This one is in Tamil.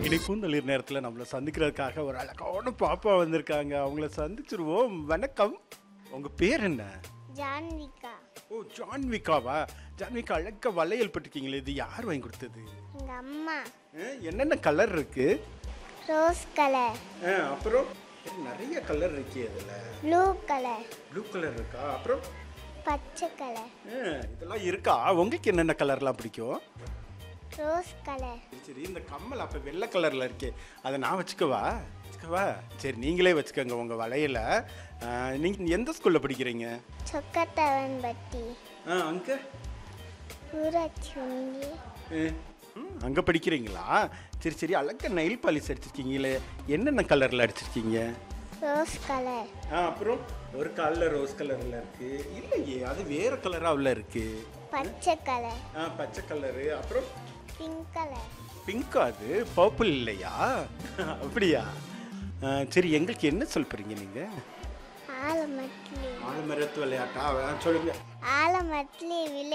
இன்னைக்கு பூந்தளிர் நேரத்தில் நம்மளை சந்திக்கிறதுக்காக ஒரு அழகான பாப்பா வந்திருக்காங்க அவங்கள சந்திச்சிருவோம் வணக்கம் உங்க பேர் என்ன ஜான்விகா ஓ ஜான்விகாவா ஜான்விகா அழகா வளையல் பட்டிருக்கீங்களே இது யார் வாங்கி கொடுத்தது எங்க அம்மா அஹ், என்னென்ன கலர் இருக்கு ரோஸ் கலர் அஹ், அப்புறம் நிறைய கலர் இருக்கே அதில் ப்ளூ கலர் ப்ளூ கலர் இருக்கா அப்புறம் பச்சை கலர் அஹ், இதெல்லாம் இருக்கா உங்களுக்கு என்னென்ன கலர்லாம் பிடிக்கும் ரோஸ் கலர் சரி இந்த கம்மல் அப்போ வெள்ளை கலரில் இருக்கே அதை நான் வச்சுக்கவா வச்சுக்கவா சரி நீங்களே வச்சுக்கோங்க உங்கள் வளையல நீங்கள் எந்த ஸ்கூலில் படிக்கிறீங்க சொக்கத்தவன் பட்டி ஆ அங்கே ஊராட்சி ஒன்றி அங்கே படிக்கிறீங்களா சரி சரி அழகா நெயில் பாலிஷ் அடிச்சிருக்கீங்களே என்னென்ன கலரில் அடிச்சிருக்கீங்க ரோஸ் கலர் ஆ அப்புறம் ஒரு காலில் ரோஸ் கலரில் இருக்கு இல்லையே அது வேறு கலராக உள்ள இருக்கு பச்சை கலர் ஆ பச்சை கலரு அப்புறம் பிங்க் கலர் பிங்க் அது பர்பிள் இல்லையா அப்படியா ஆ, சரி எங்களுக்கு என்ன சொல்ல போறீங்க நீங்கள் ஆலமட்லி ஆழ்மரத்து விளையாட்டா ஆ, சொல்லுங்க ஆலமட்லி விலை